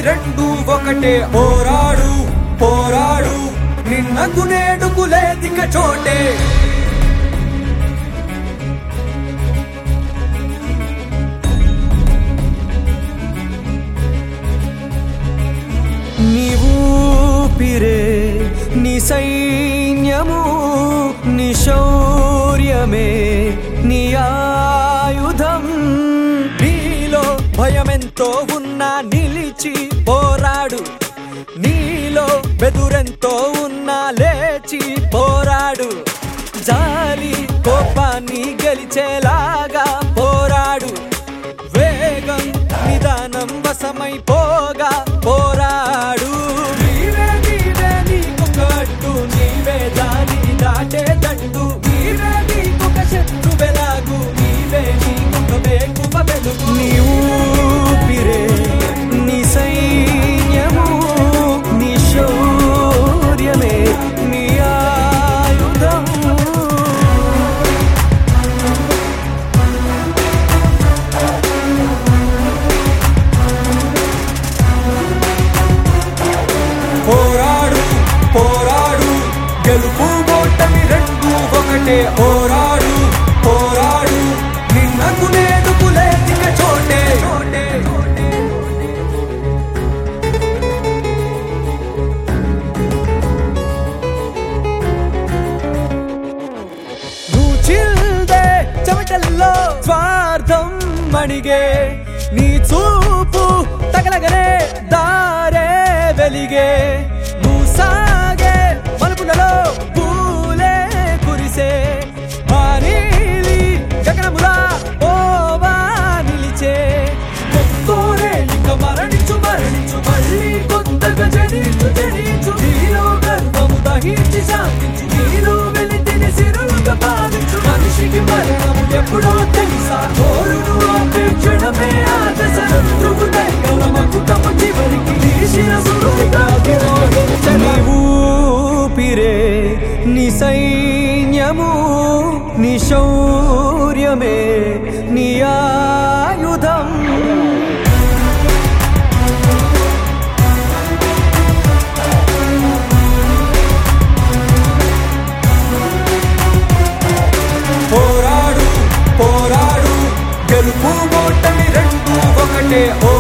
రెండు ఒకటే పోరాడు పోరాడు నిన్నకు నేడుకు లేదిక చోటే నీవు పిరే నీ సైన్యము నీ శౌర్యమే నీ ఆయుధం నీలో భయమెంతో ఉన్నా నిలిచి పోరాడు నీలో బెదురెంతో ఉన్నా లేచి పోరాడు జాలి కోపాన్ని గెలిచేలాగా పోరాడు వేగం నిదానం వశమైపోగా పోరాడు నీవే నీవే నీకొక అడ్డు నీవే దానిని దాటే తట్టు నీవే నీకొక శత్రువెలాగు నీవే నీకొక వేకువ వెలుగు నీవు పిరే నీ సైన్యము నీ శౌర్యమే నీ ఆయుధం పోరాడు పోరాడు గెలుపు ఓటమి రెండు ఒకటే పోరాడు పోరాడు నిన్నకు నేడుకు లేదిక చోటే చోటే నువ్వు చిల్దే చెమటల్లో స్వార్థం మణిగే నీ చూపు తగలగనే దారే వెలిగే నువ్వు సాగే మలుపులలో పూలే కురిసే ఆ నీలి గగనములా ఓవా నిలిచే కొత్తోరే ఇక మరణించు మరణించు మళ్ళీ కొత్తగా జనించు జనించు నీలో గర్వము దహించి శాంతించు నీలో వెలితిని సిరులుగా భావించు మనిషికి మరణము ఎప్పుడో తెలుసా కోరును ఆపే క్షణమే ఆదశ శత్రువు దైవమకు తమ చివరికి నీ శిరసులుగా నీవు పిరే నీ సైన్యము నీ శౌర్యమే నీ ఆయుధం పోరాడు పోరాడు గెలుపు ఓటమి రెండు ఒకటే ఓ